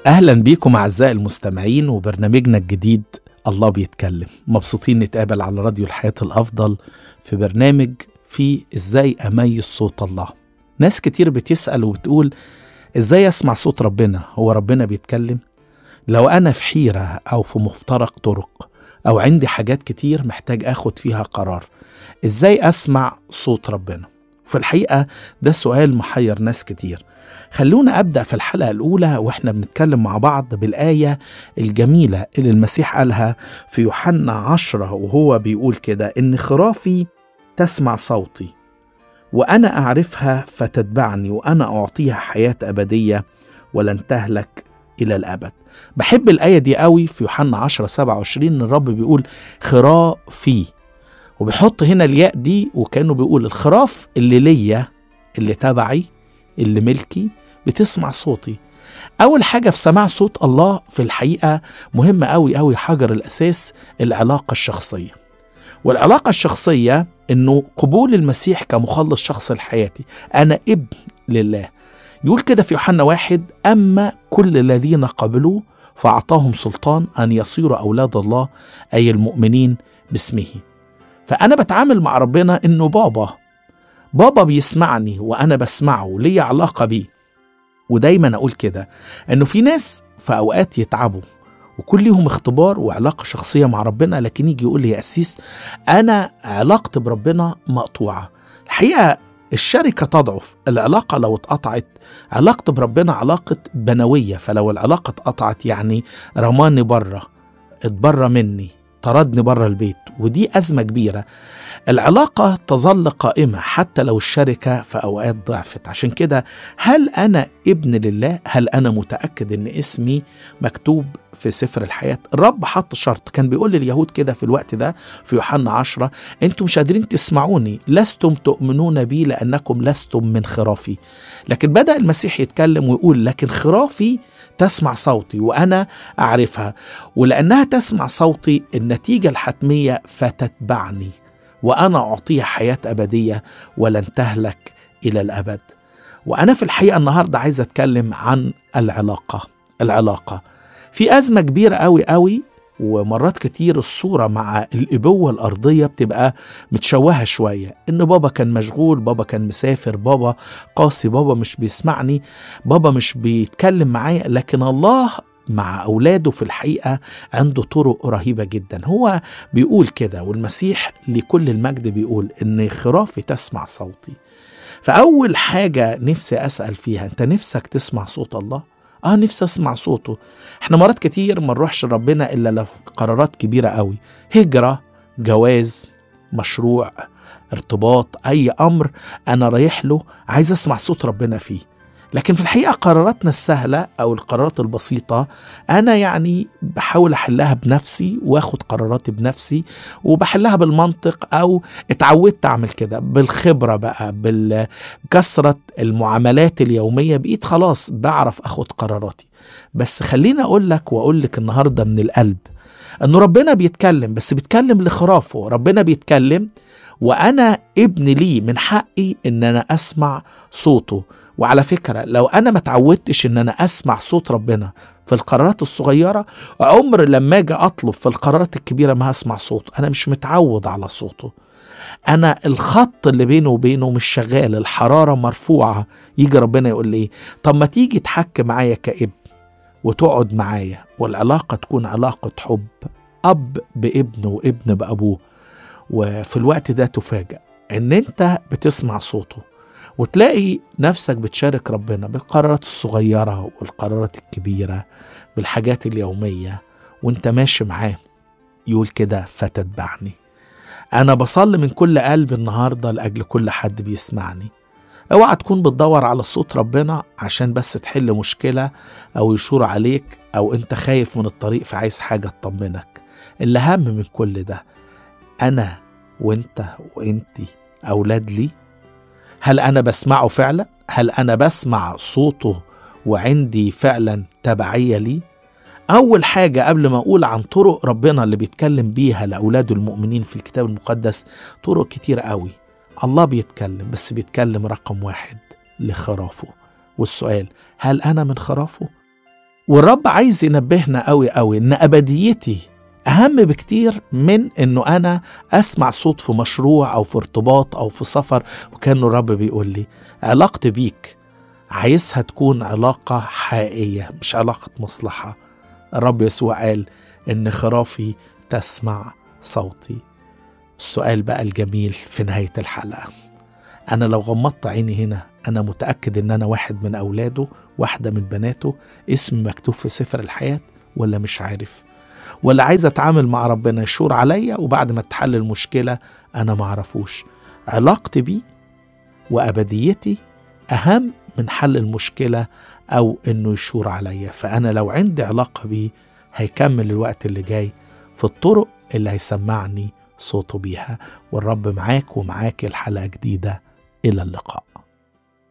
اهلا بيكم اعزائي المستمعين وبرنامجنا الجديد الله بيتكلم مبسوطين نتقابل على راديو الحياه الافضل في برنامج فيه ازاي اميز صوت الله ناس كتير بتسال وبتقول ازاي اسمع صوت ربنا هو ربنا بيتكلم لو انا في حيره او في مفترق طرق او عندي حاجات كتير محتاج اخد فيها قرار ازاي اسمع صوت ربنا في الحقيقه ده سؤال محير ناس كتير خلونا ابدا في الحلقه الاولى واحنا بنتكلم مع بعض بالايه الجميله اللي المسيح قالها في يوحنا عشرة وهو بيقول كده ان خرافي تسمع صوتي وانا اعرفها فتتبعني وانا اعطيها حياه ابديه ولن تهلك الى الابد بحب الايه دي قوي في يوحنا 10 27 ان الرب بيقول خرافي وبيحط هنا الياء دي وكانه بيقول الخراف اللي ليا اللي تبعي اللي ملكي بتسمع صوتي اول حاجه في سماع صوت الله في الحقيقه مهمه قوي قوي حجر الاساس العلاقه الشخصيه والعلاقه الشخصيه انه قبول المسيح كمخلص شخص لحياتي انا ابن لله يقول كده في يوحنا واحد اما كل الذين قبلوه فاعطاهم سلطان ان يصيروا اولاد الله اي المؤمنين باسمه فانا بتعامل مع ربنا انه بابا بابا بيسمعني وانا بسمعه ليا علاقه بيه ودايما اقول كده انه في ناس في اوقات يتعبوا وكل ليهم اختبار وعلاقه شخصيه مع ربنا لكن يجي يقول لي يا اسيس انا علاقتي بربنا مقطوعه الحقيقه الشركة تضعف العلاقة لو اتقطعت علاقتي بربنا علاقة بنوية فلو العلاقة اتقطعت يعني رماني بره اتبرى مني طردني بره البيت ودي أزمة كبيرة العلاقة تظل قائمة حتى لو الشركة في أوقات ضعفت عشان كده هل أنا ابن لله هل أنا متأكد أن اسمي مكتوب في سفر الحياة الرب حط شرط كان بيقول لليهود كده في الوقت ده في يوحنا عشرة أنتم مش قادرين تسمعوني لستم تؤمنون بي لأنكم لستم من خرافي لكن بدأ المسيح يتكلم ويقول لكن خرافي تسمع صوتي وانا اعرفها ولانها تسمع صوتي النتيجه الحتميه فتتبعني وانا اعطيها حياه ابديه ولن تهلك الى الابد وانا في الحقيقه النهارده عايز اتكلم عن العلاقه العلاقه في ازمه كبيره قوي قوي ومرات كتير الصورة مع الإبوة الأرضية بتبقى متشوهة شوية إن بابا كان مشغول بابا كان مسافر بابا قاسي بابا مش بيسمعني بابا مش بيتكلم معايا لكن الله مع أولاده في الحقيقة عنده طرق رهيبة جدا هو بيقول كده والمسيح لكل المجد بيقول إن خرافي تسمع صوتي فأول حاجة نفسي أسأل فيها أنت نفسك تسمع صوت الله؟ اه نفسي اسمع صوته احنا مرات كتير ما نروحش ربنا الا لو قرارات كبيره قوي هجره جواز مشروع ارتباط اي امر انا رايح له عايز اسمع صوت ربنا فيه لكن في الحقيقه قراراتنا السهله او القرارات البسيطه انا يعني بحاول احلها بنفسي واخد قراراتي بنفسي وبحلها بالمنطق او اتعودت اعمل كده بالخبره بقى بكثره المعاملات اليوميه بقيت خلاص بعرف اخد قراراتي بس خليني اقول لك واقول لك النهارده من القلب انه ربنا بيتكلم بس بيتكلم لخرافه ربنا بيتكلم وانا ابن ليه من حقي ان انا اسمع صوته وعلى فكرة لو أنا ما تعودتش إن أنا أسمع صوت ربنا في القرارات الصغيرة عمر لما أجي أطلب في القرارات الكبيرة ما هسمع صوته أنا مش متعود على صوته أنا الخط اللي بينه وبينه مش شغال الحرارة مرفوعة يجي ربنا يقول لي طب ما تيجي تحكي معايا كابن وتقعد معايا والعلاقة تكون علاقة حب أب بابنه وابن بأبوه وفي الوقت ده تفاجأ إن أنت بتسمع صوته وتلاقي نفسك بتشارك ربنا بالقرارات الصغيرة والقرارات الكبيرة بالحاجات اليومية وانت ماشي معاه يقول كده فتتبعني أنا بصلي من كل قلب النهاردة لأجل كل حد بيسمعني اوعى تكون بتدور على صوت ربنا عشان بس تحل مشكلة أو يشور عليك أو أنت خايف من الطريق فعايز حاجة تطمنك اللي هم من كل ده أنا وأنت وأنتي أولاد لي هل أنا بسمعه فعلا؟ هل أنا بسمع صوته وعندي فعلا تبعية ليه؟ أول حاجة قبل ما أقول عن طرق ربنا اللي بيتكلم بيها لأولاده المؤمنين في الكتاب المقدس طرق كتير قوي الله بيتكلم بس بيتكلم رقم واحد لخرافه والسؤال هل أنا من خرافه؟ والرب عايز ينبهنا قوي قوي ان ابديتي اهم بكتير من انه انا اسمع صوت في مشروع او في ارتباط او في سفر وكان الرب بيقول لي علاقتي بيك عايزها تكون علاقة حقيقية مش علاقة مصلحة الرب يسوع قال ان خرافي تسمع صوتي السؤال بقى الجميل في نهاية الحلقة أنا لو غمضت عيني هنا أنا متأكد إن أنا واحد من أولاده واحدة من بناته اسم مكتوب في سفر الحياة ولا مش عارف ولا عايز أتعامل مع ربنا يشور عليا وبعد ما تحل المشكلة أنا معرفوش علاقتي بيه وأبديتي أهم من حل المشكلة أو إنه يشور عليا فأنا لو عندي علاقة بيه هيكمل الوقت اللي جاي في الطرق اللي هيسمعني صوته بيها والرب معاك ومعاك الحلقة جديدة إلى اللقاء